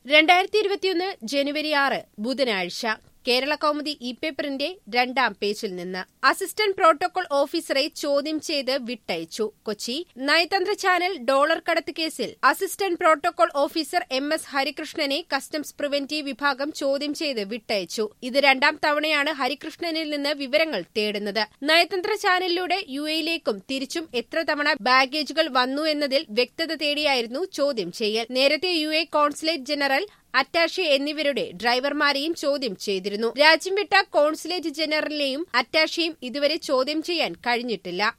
രണ്ടായിരത്തി ഇരുപത്തിയൊന്ന് ജനുവരി ആറ് ബുധനാഴ്ച കേരള കൗമുദി ഇ പേപ്പറിന്റെ രണ്ടാം പേജിൽ നിന്ന് അസിസ്റ്റന്റ് പ്രോട്ടോകോൾ ഓഫീസറെ ചോദ്യം ചെയ്ത് വിട്ടയച്ചു കൊച്ചി നയതന്ത്ര ചാനൽ ഡോളർ കടത്ത് കേസിൽ assistant protocol officer M S ഹരികൃഷ്ണനെ കസ്റ്റംസ് പ്രിവന്റീവ് വിഭാഗം ചോദ്യം ചെയ്ത് വിട്ടയച്ചു ഇത് രണ്ടാം തവണയാണ് ഹരികൃഷ്ണനിൽ നിന്ന് വിവരങ്ങൾ തേടുന്നത് നയതന്ത്ര ചാനലിലൂടെ യു എയിലേക്കും തിരിച്ചും എത്ര തവണ ബാഗേജുകൾ വന്നു എന്നതിൽ വ്യക്തത തേടിയായിരുന്നു ചോദ്യം ചെയ്യൽ നേരത്തെ U A consulate general attache എന്നിവരുടെ ഡ്രൈവർമാരെയും ചോദ്യം ചെയ്തിരുന്നു രാജ്യം വിട്ട കോൺസുലേറ്റ് ജനറലിനെയും അറ്റാഷെയും ഇതുവരെ ചോദ്യം ചെയ്യാൻ കഴിഞ്ഞിട്ടില്ല